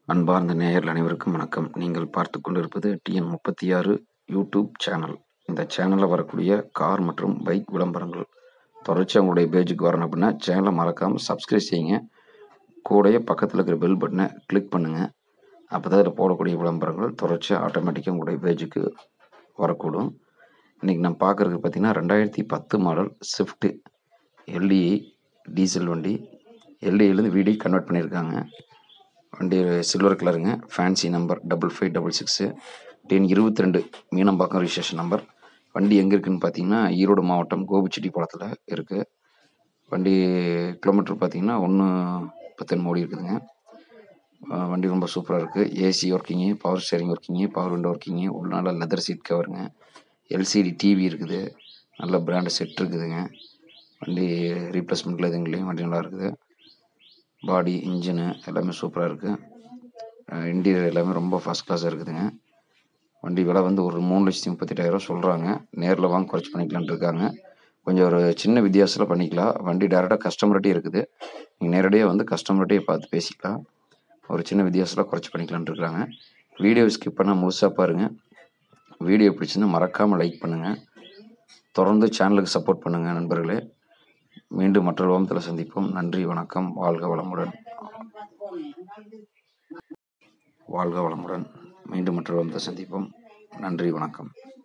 அன்பார்ந்த நேயர்கள் அனைவருக்கும் வணக்கம் நீங்கள் பார்த்து கொண்டிருப்பது டிஎன் முப்பத்தி ஆறு யூடியூப் சேனல் இந்த சேனலில் வரக்கூடிய கார் மற்றும் பைக் விளம்பரங்கள் தொடர்ச்சியாக உங்களுடைய பேஜுக்கு வரணும் அப்படின்னா சேனலை மறக்காமல் சப்ஸ்கிரைப் செய்யுங்க கூடயே பக்கத்தில் இருக்கிற பெல் பட்டனை கிளிக் பண்ணுங்கள் அப்போ தான் இதில் போடக்கூடிய விளம்பரங்கள் தொடர்ச்சியாக ஆட்டோமேட்டிக்காக உங்களுடைய பேஜுக்கு வரக்கூடும் இன்றைக்கி நம்ம பார்க்குறது பார்த்திங்கன்னா ரெண்டாயிரத்தி பத்து மாடல் ஸ்விஃப்ட்டு எல்இ டீசல் வண்டி எல்இலேருந்து வீடி கன்வெர்ட் பண்ணியிருக்காங்க வண்டி சில்வர் கலருங்க fancy number double five double six ten இருபத்தி ரெண்டு மீனம்பாக்கம் ரிஜிஸ்ட்ரேஷன் நம்பர் வண்டி எங்கே இருக்குதுன்னு பார்த்தீங்கன்னா ஈரோடு மாவட்டம் கோபிச்செட்டிப்பாளையத்தில் இருக்குது வண்டி கிலோமீட்டர் பார்த்தீங்கன்னா ஒன்று பத்தொன்று ஓடி இருக்குதுங்க அஹ் வண்டி ரொம்ப சூப்பராக இருக்குது AC working power steering working power window working உள்ள நல்ல லெதர் சீட் கவருங்க எல்சிடி டிவி இருக்குது நல்ல பிராண்டு செட் இருக்குதுங்க வண்டி ரீப்ளேஸ்மெண்ட்டில் எதுங்களையும் வண்டி நல்லா இருக்குது பாடி இன்ஜினு எல்லாமே சூப்பராக இருக்குது இன்டீரியர் எல்லாமே ரொம்ப ஃபஸ்ட் கிளாஸாக இருக்குதுங்க வண்டி விலை வந்து ஒரு மூணு லட்சத்தி முப்பத்தெட்டாயிரம் சொல்கிறாங்க நேரில் வாங்க குறைச்சி பண்ணிக்கலான்ட்டு இருக்காங்க கொஞ்சம் ஒரு சின்ன வித்தியாசத்தில் பண்ணிக்கலாம் வண்டி டேரெக்டாக கஸ்டமர்கிட்டே இருக்குது நீங்கள் நேரடியாக வந்து கஸ்டமர்கிட்டே பார்த்து பேசிக்கலாம் ஒரு சின்ன வித்தியாசத்தில் குறைச்சி பண்ணிக்கலான்ட்டு இருக்காங்க வீடியோ ஸ்கிப் பண்ணால் முழுசாக பாருங்கள் வீடியோ பிடிச்சிருந்தா மறக்காமல் லைக் பண்ணுங்கள் தொடர்ந்து சேனலுக்கு சப்போர்ட் பண்ணுங்கள் நண்பர்களே மீண்டும் மற்றொரு விவாதத்தில் சந்திப்போம் நன்றி வணக்கம் வாழ்க வளமுடன் வாழ்க வளமுடன் மீண்டும் மற்றொரு விவாதத்தில் சந்திப்போம் நன்றி வணக்கம்